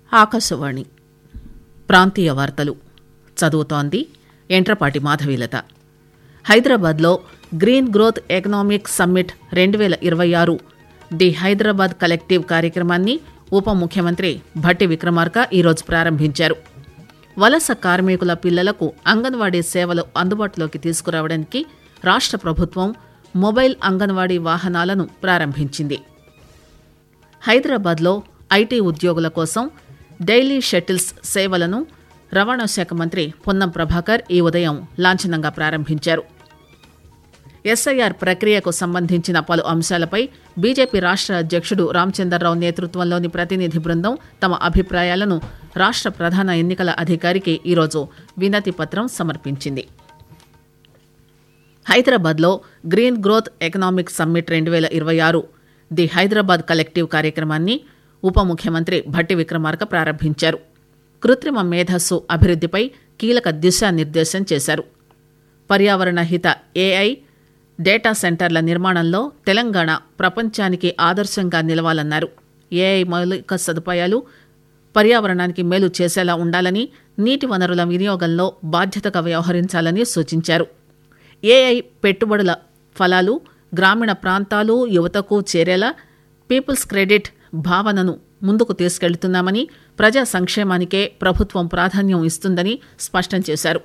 ఆకాశవాణి ప్రాంతీయ వార్తలు చదువుతోంది ఎంట్రపాటి మాధవీలత హైదరాబాద్లో గ్రీన్ గ్రోత్ ఎకనామిక్ సమ్మిట్ రెండు వేల ఇరవై ఆరు ది హైదరాబాద్ కలెక్టివ్ కార్యక్రమాన్ని ఉప ముఖ్యమంత్రి భట్టి విక్రమార్క ఈరోజు ప్రారంభించారు వలస కార్మికుల పిల్లలకు అంగన్వాడీ సేవలు అందుబాటులోకి తీసుకురావడానికి రాష్ట్ర ప్రభుత్వం మొబైల్ అంగన్వాడీ వాహనాలను ప్రారంభించింది హైదరాబాద్లో ఐటీ ఉద్యోగుల కోసం డైలీ షటిల్స్ సేవలను రవాణా శాఖ మంత్రి పొన్నం ప్రభాకర్ ఈ ఉదయం లాంఛనంగా ప్రారంభించారు ఎస్ఐఆర్ ప్రక్రియకు సంబంధించిన పలు అంశాలపై బీజేపీ రాష్ట్ర అధ్యక్షుడు రామచందర్రావు నేతృత్వంలోని ప్రతినిధి బృందం తమ అభిప్రాయాలను రాష్ట్ర ప్రధాన ఎన్నికల అధికారికి ఈరోజు వినతి పత్రం సమర్పించింది హైదరాబాద్లో గ్రీన్ గ్రోత్ ఎకనామిక్ సమ్మిట్ రెండు వేల ఇరవై ఆరు ది హైదరాబాద్ కలెక్టివ్ కార్యక్రమాన్ని ఉప ముఖ్యమంత్రి భట్టి విక్రమార్క ప్రారంభించారు కృత్రిమ మేధస్సు అభివృద్ధిపై కీలక దిశానిర్దేశం చేశారు పర్యావరణ హిత ఏఐ డేటా సెంటర్ల నిర్మాణంలో తెలంగాణ ప్రపంచానికి ఆదర్శంగా నిలవాలన్నారు ఏఐ మౌలిక సదుపాయాలు పర్యావరణానికి మేలు చేసేలా ఉండాలని నీటి వనరుల వినియోగంలో బాధ్యతగా వ్యవహరించాలని సూచించారు ఏఐ పెట్టుబడుల ఫలాలు గ్రామీణ ప్రాంతాలు యువతకు చేరేలా పీపుల్స్ క్రెడిట్ భావనను ముందుకు తీసుకెళ్తున్నామని ప్రజా సంక్షేమానికే ప్రభుత్వం ప్రాధాన్యం ఇస్తుందని స్పష్టం చేశారు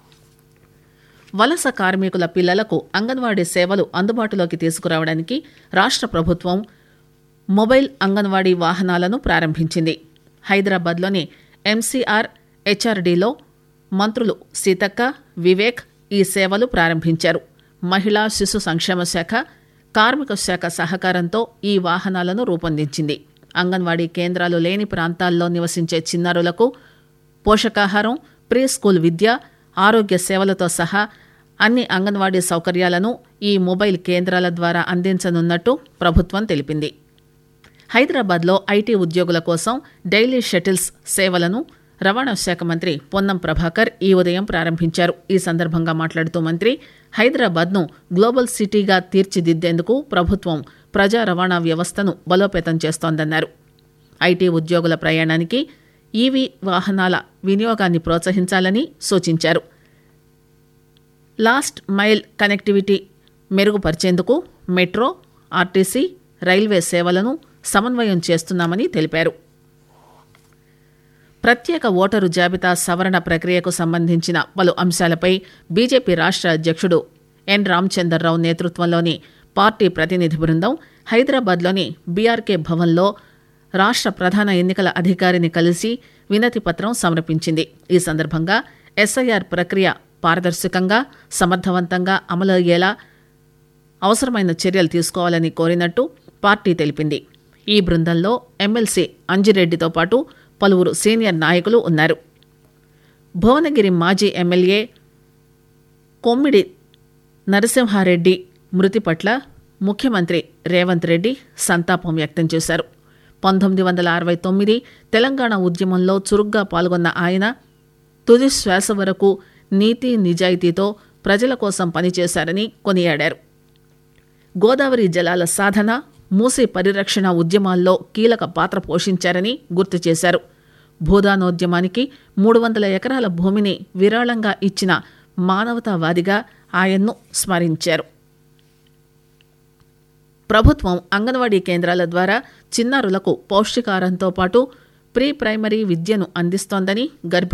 వలస కార్మికుల పిల్లలకు అంగన్వాడీ సేవలు అందుబాటులోకి తీసుకురావడానికి రాష్ట్ర ప్రభుత్వం మొబైల్ అంగన్వాడీ వాహనాలను ప్రారంభించింది హైదరాబాద్లోని ఎంసీఆర్ హెచ్ఆర్డీలో మంత్రులు సీతక్క వివేక్ ఈ సేవలు ప్రారంభించారు మహిళా శిశు సంక్షేమ శాఖ కార్మిక శాఖ సహకారంతో ఈ వాహనాలను రూపొందించింది అంగన్వాడీ కేంద్రాలు లేని ప్రాంతాల్లో నివసించే చిన్నారులకు పోషకాహారం ప్రీ స్కూల్ విద్య ఆరోగ్య సేవలతో సహా అన్ని అంగన్వాడీ సౌకర్యాలను ఈ మొబైల్ కేంద్రాల ద్వారా అందించనున్నట్టు ప్రభుత్వం తెలిపింది హైదరాబాద్లో ఐటీ ఉద్యోగుల కోసం డైలీ షటిల్స్ సేవలను రవాణా శాఖ మంత్రి పొన్నం ప్రభాకర్ ఈ ఉదయం ప్రారంభించారు ఈ సందర్భంగా మాట్లాడుతూ మంత్రి హైదరాబాద్ను గ్లోబల్ సిటీగా తీర్చిదిద్దేందుకు ప్రభుత్వం ప్రజా రవాణా వ్యవస్థను బలోపేతం చేస్తోందన్నారు ఐటీ ఉద్యోగుల ప్రయాణానికి ఈవీ వాహనాల వినియోగాన్ని ప్రోత్సహించాలని సూచించారు లాస్ట్ మైల్ కనెక్టివిటీ మెరుగుపరిచేందుకు మెట్రో ఆర్టీసీ రైల్వే సేవలను సమన్వయం చేస్తున్నామని తెలిపారు ప్రత్యేక ఓటరు జాబితా సవరణ ప్రక్రియకు సంబంధించిన పలు అంశాలపై బీజేపీ రాష్ట్ర అధ్యక్షుడు ఎన్ రామచందర్రావు నేతృత్వంలోని పార్టీ ప్రతినిధి బృందం హైదరాబాద్లోని బీఆర్కే భవన్లో రాష్ట్ర ప్రధాన ఎన్నికల అధికారిని కలిసి వినతి పత్రం సమర్పించింది ఈ సందర్భంగా ఎస్ఐఆర్ ప్రక్రియ పారదర్శకంగా సమర్థవంతంగా అమలయ్యేలా అవసరమైన చర్యలు తీసుకోవాలని కోరినట్టు పార్టీ తెలిపింది ఈ బృందంలో ఎమ్మెల్సీ అంజిరెడ్డితో పాటు పలువురు సీనియర్ నాయకులు ఉన్నారు భువనగిరి మాజీ ఎమ్మెల్యే కొమ్మిడి నరసింహారెడ్డి మృతి పట్ల ముఖ్యమంత్రి రేవంత్ రెడ్డి సంతాపం వ్యక్తం చేశారు పంతొమ్మిది వందల అరవై తొమ్మిది తెలంగాణ ఉద్యమంలో చురుగ్గా పాల్గొన్న ఆయన తుది శ్వాస వరకు నీతి నిజాయితీతో ప్రజల కోసం పనిచేశారని కొనియాడారు గోదావరి జలాల సాధన మూసీ పరిరక్షణ ఉద్యమాల్లో కీలక పాత్ర పోషించారని గుర్తు చేశారు భూదానోద్యమానికి మూడు వందల ఎకరాల భూమిని విరాళంగా ఇచ్చిన మానవతావాదిగా ఆయన్ను స్మరించారు ప్రభుత్వం అంగన్వాడీ కేంద్రాల ద్వారా చిన్నారులకు పౌష్టికారంతో పాటు ప్రీ ప్రైమరీ విద్యను అందిస్తోందని గర్భిణీ